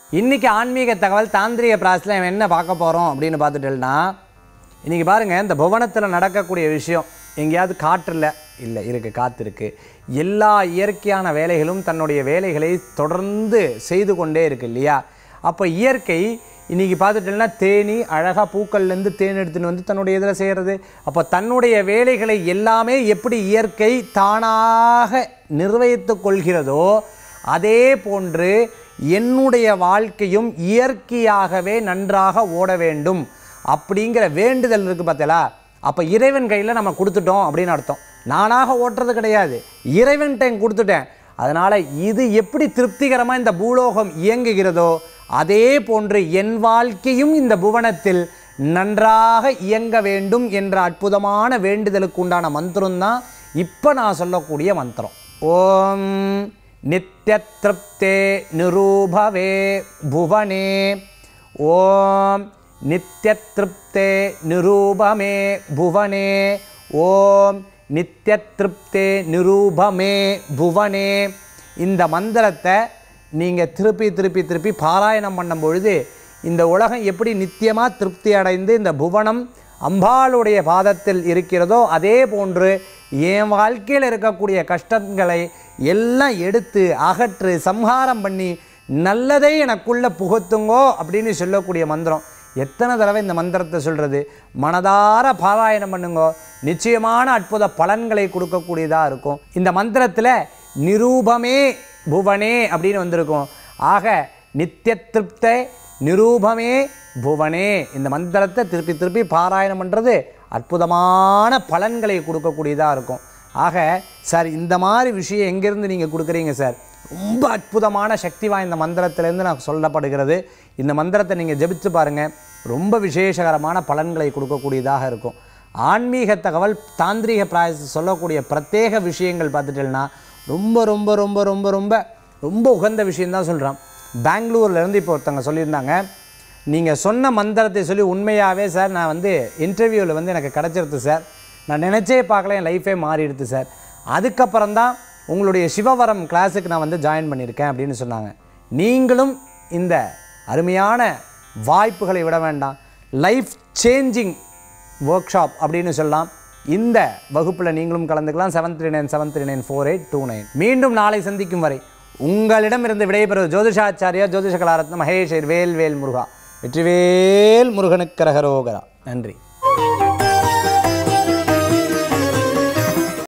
இன்றைக்கி ஆன்மீக தகவல் தாந்திரிக பிராஸில் இவன் என்ன பார்க்க போகிறோம் அப்படின்னு பார்த்துட்டேன்னா இன்றைக்கி பாருங்கள் இந்த புவனத்தில் நடக்கக்கூடிய விஷயம் எங்கேயாவது காற்றில் இல்லை இருக்குது காற்று இருக்குது எல்லா இயற்கையான வேலைகளும் தன்னுடைய வேலைகளை தொடர்ந்து செய்து கொண்டே இருக்கு இல்லையா அப்போ இயற்கை இன்றைக்கி பார்த்துட்டேன்னா தேனி அழகாக பூக்கள்லேருந்து தேன் எடுத்துன்னு வந்து தன்னுடைய இதில் செய்கிறது அப்போ தன்னுடைய வேலைகளை எல்லாமே எப்படி இயற்கை தானாக நிர்வகித்து கொள்கிறதோ அதே போன்று என்னுடைய வாழ்க்கையும் இயற்கையாகவே நன்றாக ஓட வேண்டும் அப்படிங்கிற வேண்டுதல் இருக்குது பார்த்தீங்களா அப்போ இறைவன் கையில் நம்ம கொடுத்துட்டோம் அப்படின்னு அர்த்தம் நானாக ஓட்டுறது கிடையாது இறைவன்கிட்ட கொடுத்துட்டேன் அதனால் இது எப்படி திருப்திகரமாக இந்த பூலோகம் இயங்குகிறதோ அதே போன்று என் வாழ்க்கையும் இந்த புவனத்தில் நன்றாக இயங்க வேண்டும் என்ற அற்புதமான வேண்டுதலுக்கு உண்டான மந்திரம் தான் இப்போ நான் சொல்லக்கூடிய மந்திரம் ஓம் நித்யத்ருப்தே நிரூபவே புவனே ஓம் நித்யத்ருப்தே நிரூபமே புவனே ஓம் நித்யத்ருப்தே நிரூபமே புவனே இந்த மந்திரத்தை நீங்கள் திருப்பி திருப்பி திருப்பி பாராயணம் பண்ணும் பொழுது இந்த உலகம் எப்படி நித்தியமாக திருப்தி அடைந்து இந்த புவனம் அம்பாளுடைய பாதத்தில் இருக்கிறதோ அதே போன்று என் வாழ்க்கையில் இருக்கக்கூடிய கஷ்டங்களை எல்லாம் எடுத்து அகற்று சம்ஹாரம் பண்ணி நல்லதை எனக்குள்ளே புகுத்துங்கோ அப்படின்னு சொல்லக்கூடிய மந்திரம் எத்தனை தடவை இந்த மந்திரத்தை சொல்கிறது மனதார பாராயணம் பண்ணுங்கோ நிச்சயமான அற்புத பலன்களை கொடுக்கக்கூடியதாக இருக்கும் இந்த மந்திரத்தில் நிரூபமே புவனே அப்படின்னு வந்திருக்கும் ஆக நித்திய திருப்த நிரூபமே புவனே இந்த மந்திரத்தை திருப்பி திருப்பி பாராயணம் பண்ணுறது அற்புதமான பலன்களை கொடுக்கக்கூடியதாக இருக்கும் ஆக சார் இந்த மாதிரி விஷயம் எங்கேருந்து நீங்கள் கொடுக்குறீங்க சார் ரொம்ப அற்புதமான சக்தி வாய்ந்த மந்திரத்திலேருந்து நான் சொல்லப்படுகிறது இந்த மந்திரத்தை நீங்கள் ஜெபிச்சு பாருங்கள் ரொம்ப விசேஷகரமான பலன்களை கொடுக்கக்கூடியதாக இருக்கும் ஆன்மீக தகவல் தாந்திரிக பிராயச சொல்லக்கூடிய பிரத்யேக விஷயங்கள் பார்த்துட்டேன்னா ரொம்ப ரொம்ப ரொம்ப ரொம்ப ரொம்ப ரொம்ப உகந்த விஷயந்தான் சொல்கிறான் பெங்களூர்லேருந்து இப்போ ஒருத்தவங்க சொல்லியிருந்தாங்க நீங்கள் சொன்ன மந்திரத்தை சொல்லி உண்மையாகவே சார் நான் வந்து இன்டர்வியூவில் வந்து எனக்கு கிடச்சிருது சார் நான் நினச்சே பார்க்கல என் லைஃபே மாறிடுது சார் அதுக்கப்புறம் தான் உங்களுடைய சிவவரம் கிளாஸுக்கு நான் வந்து ஜாயின் பண்ணியிருக்கேன் அப்படின்னு சொன்னாங்க நீங்களும் இந்த அருமையான வாய்ப்புகளை விட வேண்டாம் லைஃப் சேஞ்சிங் ஒர்க் ஷாப் அப்படின்னு சொல்லலாம் இந்த வகுப்பில் நீங்களும் கலந்துக்கலாம் seven three nine seven three nine four eight two nine மீண்டும் நாளை சந்திக்கும் வரை உங்களிடமிருந்து விடைபெறுவது ஜோதிஷாச்சாரியா ஜோதிஷ கலாரத்ன மகேஷ் வேல் வேல் முருகா வெற்றிவேல் முருகனுக்கு கரகரோகரா நன்றி